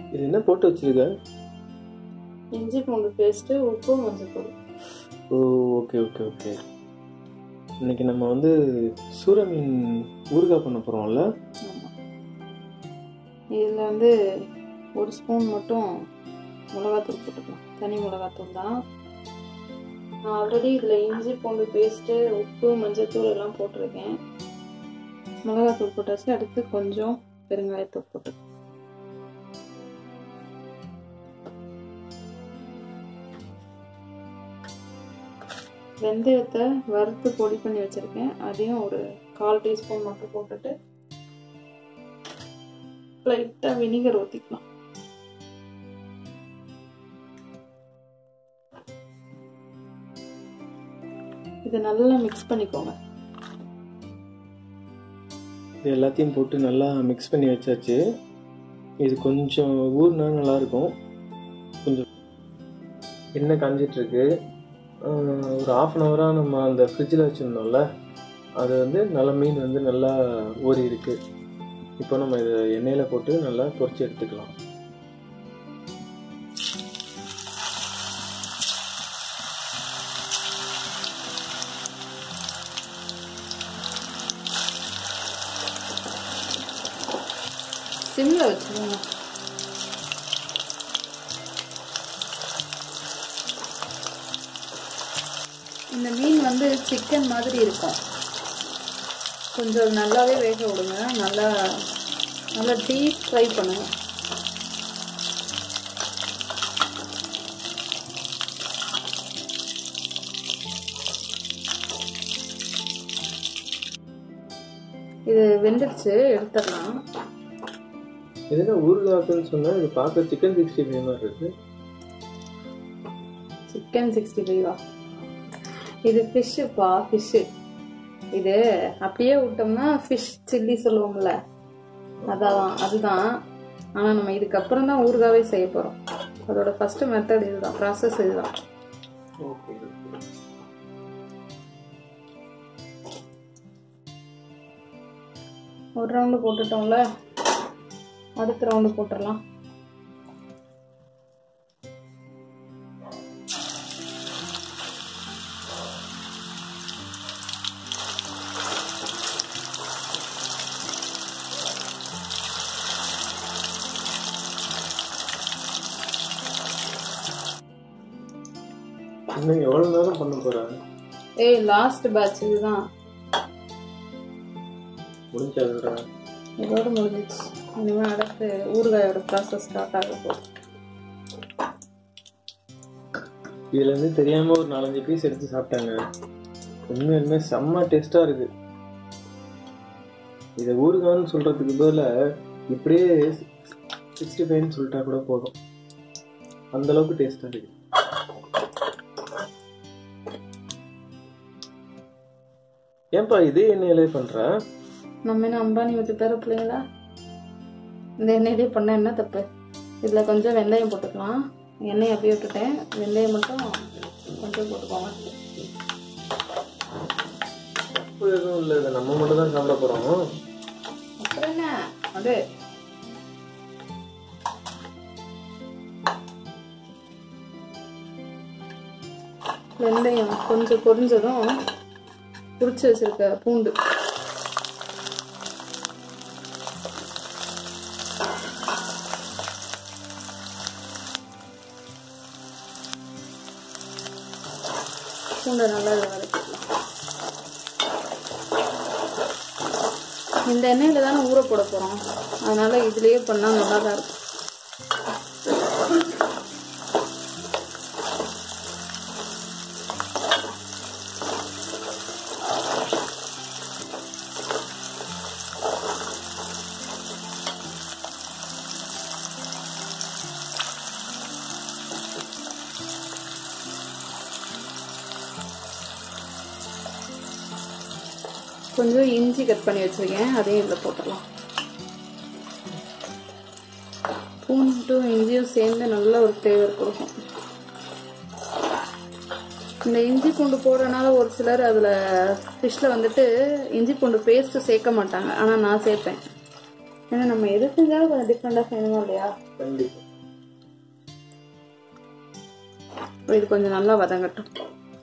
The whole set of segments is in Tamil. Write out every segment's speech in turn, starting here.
இது என்ன போட்டு வச்சிருக்க இஞ்சி பூண்டு பேஸ்ட்டு உப்பு மஞ்சள் ஓ ஓகே ஓகே ஓகே இன்னைக்கு நம்ம வந்து சூர மீன் ஊறுகாய் பண்ண போகிறோம்ல ஆமாம் இதில் வந்து ஒரு ஸ்பூன் மட்டும் மிளகாத்தூள் போட்டுக்கலாம் தனி மிளகாத்தூள் தான் நான் ஆல்ரெடி இதில் இஞ்சி பூண்டு பேஸ்ட்டு உப்பு மஞ்சள்தூள் எல்லாம் போட்டிருக்கேன் மிளகாத்தூள் போட்டாச்சு அடுத்து கொஞ்சம் பெருங்காயத்தூள் போட்டு வெந்தயத்தை வறுத்து பொடி பண்ணி வச்சுருக்கேன் அதையும் ஒரு கால் டீஸ்பூன் மட்டும் போட்டுட்டு லைட்டாக வினிகர் ஊற்றிக்கலாம் இதை நல்லா மிக்ஸ் பண்ணிக்கோங்க இது எல்லாத்தையும் போட்டு நல்லா மிக்ஸ் பண்ணி வச்சாச்சு இது கொஞ்சம் ஊறினா நல்லாயிருக்கும் கொஞ்சம் எண்ணெய் காஞ்சிட்ருக்கு ஒரு ஆஃப் அன் ஹவராக நம்ம அந்த ஃப்ரிட்ஜில் வச்சுருந்தோம்ல அது வந்து நல்ல மீன் வந்து நல்லா ஊறி இருக்கு இப்போ நம்ம இதை எண்ணெயில் போட்டு நல்லா பொரிச்சு எடுத்துக்கலாம் சிம்மில் வச்சுக்கோங்க இந்த மீன் வந்து சிக்கன் மாதிரி இருக்கும் கொஞ்சம் நல்லாவே வேக விடுங்க நல்லா நல்லா டீப் ஃப்ரை பண்ணுங்க இது வெந்துடுச்சு எடுத்துடலாம் இது என்ன ஊறுகாய்க்குன்னு சொன்னால் இது பார்க்க சிக்கன் சிக்ஸ்டி ஃபைவ் மாதிரி இருக்குது சிக்கன் சிக்ஸ்டி ஃபைவா இது ஃபிஷ்ஷுப்பா ஃபிஷ்ஷு இது அப்படியே விட்டோம்னா ஃபிஷ் சில்லி சொல்லுவோம்ல அதான் அதுதான் ஆனால் நம்ம இதுக்கப்புறம் தான் ஊறுகாவே செய்ய போகிறோம் அதோட ஃபர்ஸ்ட் மெத்தட் இதுதான் ப்ராசஸ் இதுதான் ஓகே ஒரு ரவுண்டு போட்டுட்டோம்ல அடுத்த ரவுண்டு போட்டுடலாம் இன்னும் எவ்வளோ நேரம் பண்ண போகிறாங்க ஏய் லாஸ்ட் பேட்ச் இதுதான் முடிஞ்சாதுடா இதோட முடிஞ்சிச்சு இனிமேல் அடுத்து ஊறுகாயோட ப்ராசஸ் ஸ்டார்ட் ஆக போகுது இதுல இருந்து தெரியாம ஒரு நாலஞ்சு பீஸ் எடுத்து சாப்பிட்டாங்க உண்மையுமே செம்ம டேஸ்டா இருக்கு இதை ஊறுகான்னு சொல்றதுக்கு பதிலா இப்படியே சிக்ஸ்டி ஃபைவ்னு சொல்லிட்டா கூட போதும் அந்த அளவுக்கு டேஸ்டா இருக்கு ஏன்பா இதே எண்ணெயிலே பண்ற நம்ம என்ன அம்பானி வச்சு பேர பிள்ளைங்களா இந்த எண்ணெயிலே பண்ண என்ன தப்பு இதில் கொஞ்சம் வெந்தயம் போட்டுக்கலாம் எண்ணெய் அப்படியே விட்டுட்டேன் வெந்தயம் மட்டும் கொஞ்சம் போட்டுக்கோங்க தப்பு எதுவும் இல்லை இதை நம்ம மட்டும் தான் சாப்பிட போறோம் அப்புறம் என்ன அது வெந்தயம் கொஞ்சம் பொரிஞ்சதும் உரிச்சு வச்சிருக்க பூண்டு பூண்டை நல்லா இதில் வதக்கிக்கலாம் இந்த எண்ணெயில் தானே ஊற போட போகிறோம் அதனால இதுலேயே பண்ணால் நல்லா தான் இருக்கும் கொஞ்சம் இஞ்சி கட் பண்ணி வச்சிருக்கேன் அதையும் இதில் போட்டுடலாம் பூண்டும் இஞ்சியும் சேர்ந்து நல்ல ஒரு ஃப்ளேவர் கொடுக்கும் இந்த இஞ்சி பூண்டு போடுறதுனால ஒரு சிலர் அதில் ஃபிஷ்ஷில் வந்துட்டு இஞ்சி பூண்டு பேஸ்ட்டு சேர்க்க மாட்டாங்க ஆனால் நான் சேர்ப்பேன் ஏன்னா நம்ம எது செஞ்சாலும் கொஞ்சம் டிஃப்ரெண்டாக செய்யணுமா இல்லையா கண்டிப்பாக இது கொஞ்சம் நல்லா வதங்கட்டும்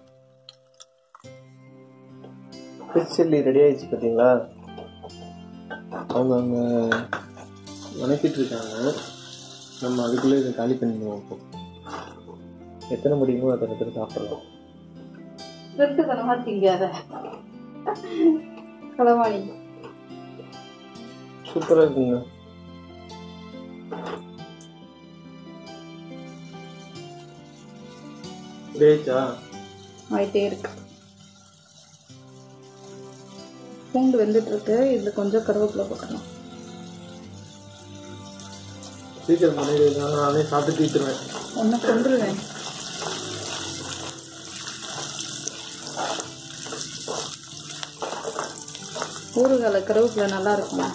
ஃபிஷ் சில்லி ரெடி ஆயிடுச்சு பார்த்தீங்களா அவங்க அங்கே வணக்கிட்டு இருக்காங்க நம்ம அதுக்குள்ளே இதை காலி பண்ணிடுவோம் இப்போ எத்தனை முடியுமோ அத்தனை பேர் சாப்பிடலாம் திருட்டுத்தனமா திங்காத களவாணி சூப்பராக இருக்குங்க டேச்சா ஆயிட்டே இருக்கு பூண்டு வெந்துட்டு இருக்கு இதுல கொஞ்சம் கருவேப்பிலை போட்டுக்கலாம் சீக்கிரம் பண்ணிடுங்க நானே சாப்பிட்டு தீத்துருவேன் ஒன்று கொண்டுருவேன் ஊறுகால கருவேப்பிலை நல்லா இருக்குமா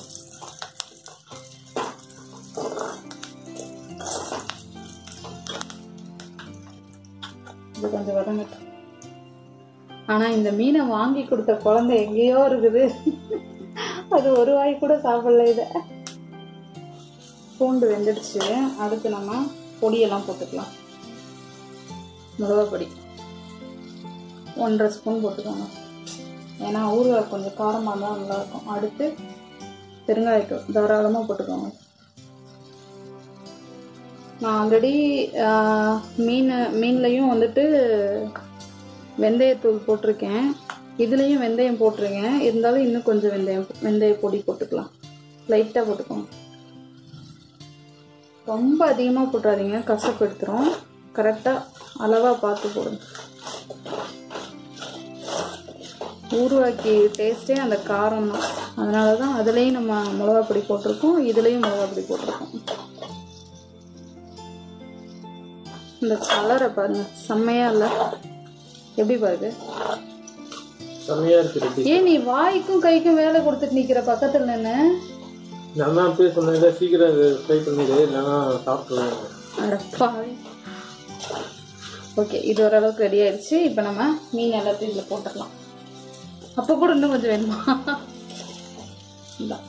இது கொஞ்சம் வதங்கட்டும் ஆனா இந்த மீனை வாங்கி கொடுத்த குழந்தை எங்கேயோ இருக்குது அது ஒரு வாய் கூட சாப்பிடல இதை பூண்டு வெந்துடுச்சு அதுக்கு நம்ம பொடியெல்லாம் போட்டுக்கலாம் மிளகா பொடி ஒன்றரை ஸ்பூன் போட்டுக்கோங்க ஏன்னா ஊறுகாய் கொஞ்சம் காரமாக இருந்தால் நல்லாயிருக்கும் அடுத்து பெருங்காயத்தூள் தாராளமாக போட்டுக்கோங்க நான் ஆல்ரெடி மீன் மீன்லையும் வந்துட்டு வெந்தயத்தூள் போட்டிருக்கேன் இதுலேயும் வெந்தயம் போட்டிருக்கேன் இருந்தாலும் இன்னும் கொஞ்சம் வெந்தயம் வெந்தய பொடி போட்டுக்கலாம் லைட்டாக போட்டுக்கோங்க ரொம்ப அதிகமாக போட்டுறாதீங்க கசப்பு எடுத்துரும் கரெக்டாக அளவாக பார்த்து போடுங்க ஊறுகாய்க்கு டேஸ்ட்டே அந்த காரம் தான் அதனால தான் அதுலேயும் நம்ம மிளகா பொடி போட்டிருக்கோம் இதுலேயும் மிளகா பொடி போட்டிருக்கோம் இந்த கலரை பாருங்க செம்மையா இல்லை எப்படி பாருங்க செம்மையாக இருக்கு ரெடி ஏன் நீ வாய்க்கும் கைக்கும் வேலை கொடுத்துட்டு நிக்கிற பக்கத்துல நின்று நான் தான் போய் சொன்னேன் சீக்கிரம் ஃப்ரை பண்ணிடு இல்லைன்னா சாப்பிடுவேன் அடப்பாவி ஓகே இது ஓரளவுக்கு ரெடி ஆயிடுச்சு இப்போ நம்ம மீன் எல்லாத்தையும் இதில் போட்டுடலாம் அப்போ கூட இன்னும் கொஞ்சம் வேணுமா இந்தா.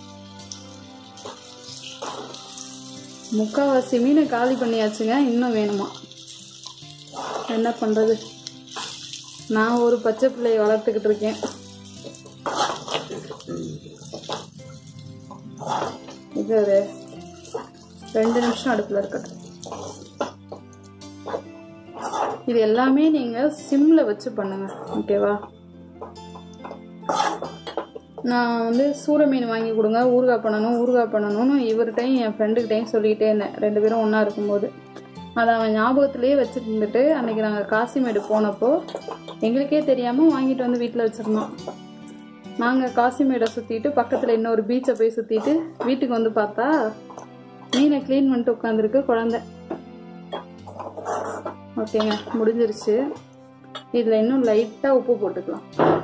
முக்காவாசி மீனை காலி பண்ணியாச்சுங்க இன்னும் வேணுமா என்ன பண்றது நான் ஒரு பச்சை பிள்ளையை வளர்த்துக்கிட்டு இருக்கேன் இது ஒரு ரெண்டு நிமிஷம் அடுப்பில் இருக்கட்டும் இது எல்லாமே நீங்கள் சிம்மில் வச்சு பண்ணுங்க ஓகேவா நான் வந்து சூற மீன் வாங்கி கொடுங்க ஊறுகாய் பண்ணணும் ஊறுகாய் பண்ணணும்னு இவர்கிட்டையும் என் ஃப்ரெண்டுக்கிட்டையும் சொல்லிகிட்டே இருந்தேன் ரெண்டு பேரும் ஒன்றா இருக்கும்போது அதை அவன் ஞாபகத்திலேயே வச்சுட்டு இருந்துட்டு அன்னைக்கு நாங்கள் காசிமேடு போனப்போ எங்களுக்கே தெரியாமல் வாங்கிட்டு வந்து வீட்டில் வச்சுருந்தோம் நாங்கள் காசிமேடை சுற்றிட்டு பக்கத்தில் இன்னொரு பீச்சை போய் சுற்றிட்டு வீட்டுக்கு வந்து பார்த்தா மீனை க்ளீன் பண்ணிட்டு உட்காந்துருக்கு குழந்தை ஓகேங்க முடிஞ்சிருச்சு இதில் இன்னும் லைட்டாக உப்பு போட்டுக்கலாம்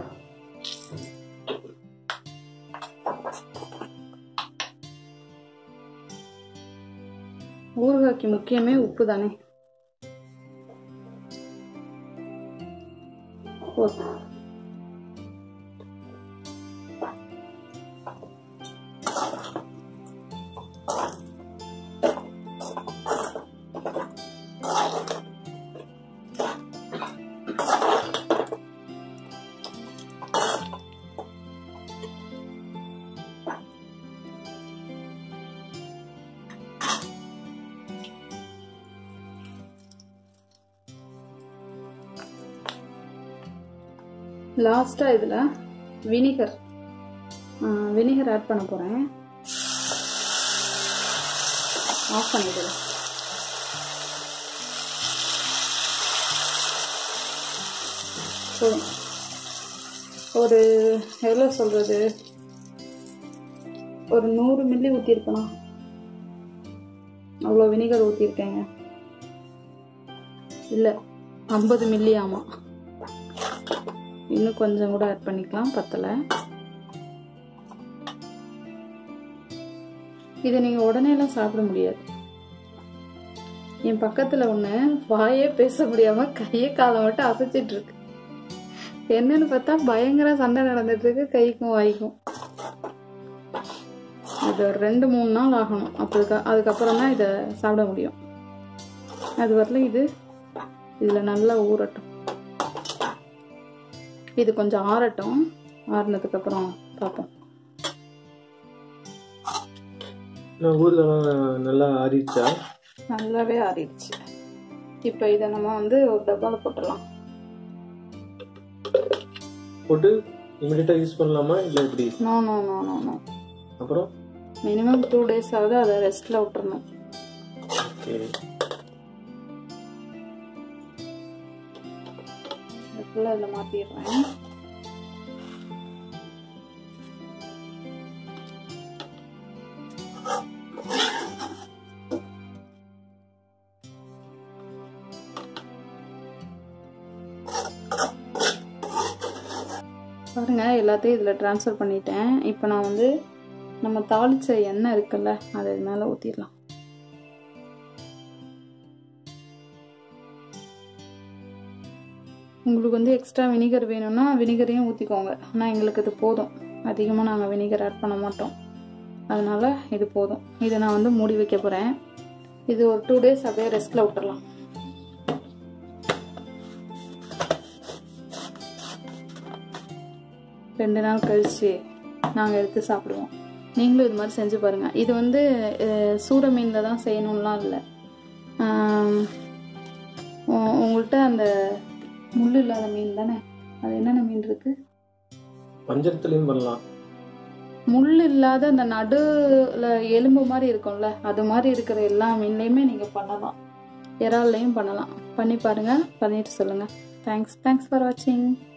ஊறுகாய்க்கு முக்கியமே உப்பு தானே போதும் லாஸ்ட்டாக இதில் வினிகர் வினிகர் ஆட் பண்ண போகிறேன் ஆஃப் பண்ணிடுறேன் போதும் ஒரு எவ்வளோ சொல்கிறது ஒரு நூறு மில்லி ஊற்றிருக்கணும் அவ்வளோ வினிகர் ஊற்றிருக்கேங்க இல்லை ஐம்பது மில்லி ஆமாம் இன்னும் கொஞ்சம் கூட ஆட் பண்ணிக்கலாம் பத்தலை இதை நீங்கள் உடனேலாம் சாப்பிட முடியாது என் பக்கத்தில் ஒன்று வாயே பேச முடியாமல் கையை காலை மட்டும் அசைச்சிட்டு இருக்கு என்னன்னு பார்த்தா பயங்கர சண்டை நடந்துட்டு இருக்கு கைக்கும் வாய்க்கும் இது ஒரு ரெண்டு மூணு நாள் ஆகணும் அதுக்கு அதுக்கப்புறம் தான் இதை சாப்பிட முடியும் அது வரல இது இதில் நல்லா ஊறட்டும் இது கொஞ்சம் ஆறட்டும் ஆறுனதுக்கப்புறம் பார்ப்போம் நான் ஊர்லலாம் நல்லா ஆறிடுச்சா நல்லாவே ஆறிடுச்சு இப்போ இதை நம்ம வந்து ஒரு டப்பாவில் போட்டுடலாம் போட்டு இமிடியட்டாக யூஸ் பண்ணலாமா இல்லை எப்படி no no no no no அப்புறம் மினிமம் டூ டேஸ் ஆகுது அதை ரெஸ்ட்டில் விட்டுறணும் ஓகே ஃபுல்லாக இதில் மாற்றிடுறேன் பாருங்க எல்லாத்தையும் இதில் ட்ரான்ஸ்ஃபர் பண்ணிட்டேன் இப்போ நான் வந்து நம்ம தாளிச்ச எண்ணெய் இருக்குல்ல அதை இது மேலே ஊற்றிடலாம் உங்களுக்கு வந்து எக்ஸ்ட்ரா வினிகர் வேணும்னா வினிகரையும் ஊற்றிக்கோங்க ஆனால் எங்களுக்கு இது போதும் அதிகமாக நாங்கள் வினிகர் ஆட் பண்ண மாட்டோம் அதனால் இது போதும் இதை நான் வந்து மூடி வைக்க போகிறேன் இது ஒரு டூ டேஸ் அப்படியே ரெஸ்ட்டில் விட்டுறலாம் ரெண்டு நாள் கழித்து நாங்கள் எடுத்து சாப்பிடுவோம் நீங்களும் இது மாதிரி செஞ்சு பாருங்கள் இது வந்து அஹ், சூர மீனில் தான் செய்யணும்லாம் இல்லை ஆம், உ- உங்கள்கிட்ட அந்த முள் இல்லாத மீன் தானே அது என்னென்ன மீன் இருக்குது வஞ்சரத்துலேயும் பண்ணலாம் முள் இல்லாத அந்த நடுவில் எலும்பு மாதிரி இருக்கும்ல அது மாதிரி இருக்கிற எல்லா மீன்லேயுமே நீங்கள் பண்ணலாம் இறால்லையும் பண்ணலாம் பண்ணி பாருங்கள் பண்ணிட்டு சொல்லுங்கள் தேங்க்ஸ் தேங்க்ஸ் ஃபார் வாட்சிங்